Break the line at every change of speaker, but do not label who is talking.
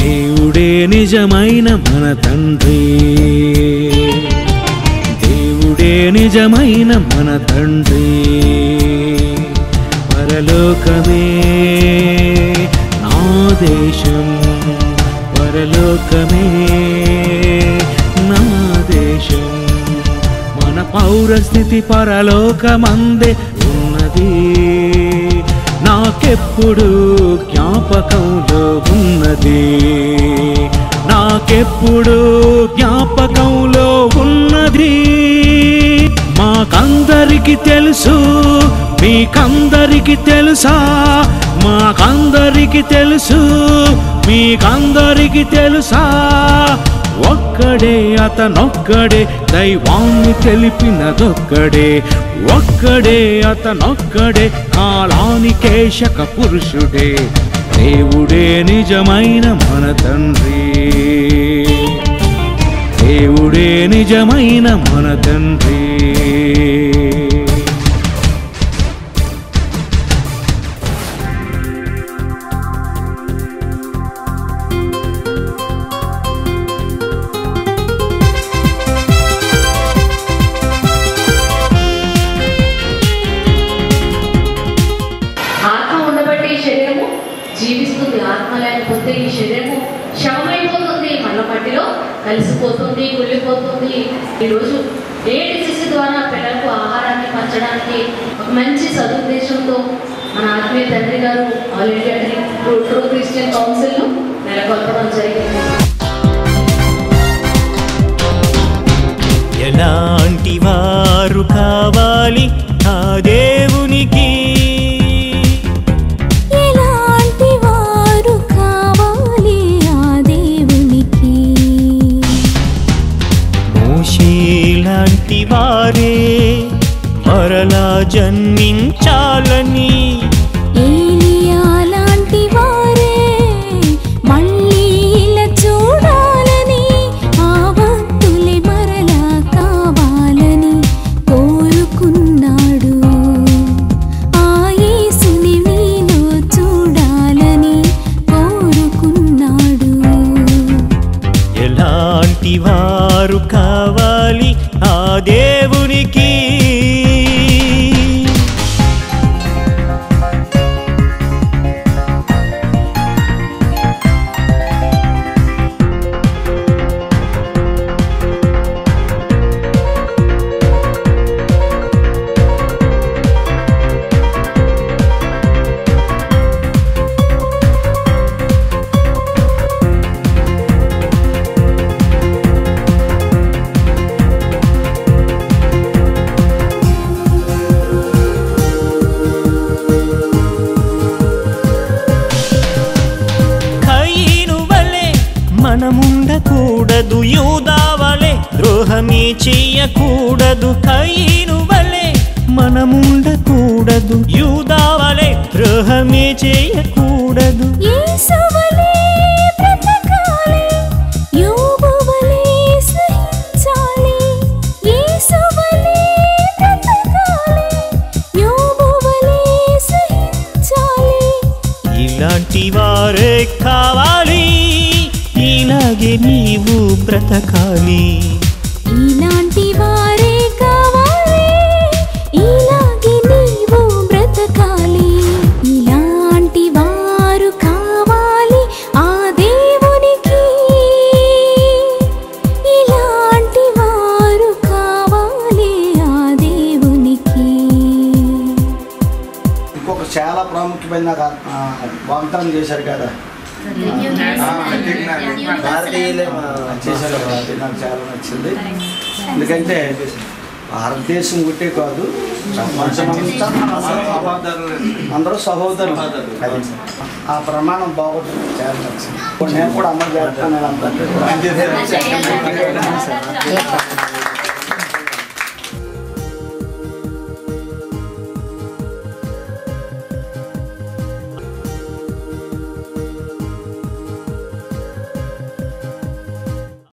దేవుడే నిజమైన మన తండ్రి దేవుడే నిజమైన మన తండ్రి పరలోకమే నా దేశం పరలోకమే నా దేశం మన పౌరస్థితి పరలోకమందే ఉన్నది నాకెప్పుడు జ్ఞాపకంలో ఉన్నది నాకెప్పుడు జ్ఞాపకంలో ఉన్నది మాకందరికి తెలుసు మీకందరికి తెలుసా మాకందరికి తెలుసు మీకందరికి తెలుసా ఒక్కడే అతనొక్కడే దైవాన్ని తెలిపినదొక్కడే ఒక్కడే అతనొక్కడే కాలానికేశక పురుషుడే దేవుడే నిజమైన మన తండ్రి దేవుడే నిజమైన మన తండ్రి
ఆత్మ ఉండబట్టి ఈ శరీరము జీవిస్తుంది ఆత్మ లేకపోతే ఈ శరీరము శవమైపోతుంది మళ్ళ మట్టిలో కలిసిపోతుంది కుళ్ళిపోతుంది ఈరోజు ఏడిసిసి ద్వారా పిల్లలకు ఆహారాన్ని పంచడానికి ఒక మంచి సదుద్దేశంతో మన ఆత్మీయ తండ్రి గారు all India true true Christian కౌన్సిల్ను నెలకొల్పడం జరిగింది
ఎలాంటి వారు కావాలి ఆ దేవునికి
ఎలాంటి వారు కావాలి ఆ దేవునికి
మోషేలాంటి వారే మరలా జన్మించాలని
ఏలియా లాంటి వారే మళ్ళీ ఇలా చూడాలని ఆ భక్తులే మరలా కావాలని కోరుకున్నాడు ఆ యేసుని నీలో చూడాలని కోరుకున్నాడు
ఎలాంటి వారు కావాలి ఆ దేవునికి కయ్యను వలె మనముండకూడదు యూదావలే ద్రోహమే చెయ్యకూడదు కయ్యను వలె మనముండకూడదు యూదావలే ద్రోహమే చెయ్యకూడదు
యేసువలే బ్రతకాలి యోబువలే సహించాలి యేసువలే బ్రతకాలి యోబువలే సహించాలి
ఇలాంటి వారే కావాలి ఇలాగే నీవు బ్రతకాలి
ఇలాంటి వారే కావాలి ఇలాగే నీవు బ్రతకాలి ఇలాంటి వారు కావాలి ఆ దేవునికి ఇలాంటి వారు కావాలి ఆ దేవునికి
ఇంకొక చాలా ప్రాముఖ్యమైన నాకు ఆ, వాగ్దానం చేశారు కదా భారతీయులే మా చేశారు కదా, అది నాకు చాలా నచ్చింది ఎందుకంటే భారతదేశం ఒకటే కాదు ప్రపంచమంతా అందరూ సహోదరులు అది. ఆ ప్రమాణం బాగుంటుంది చాలా నచ్చింది నేను కూడా అమలు చేస్తాను అందరికీ కూడా.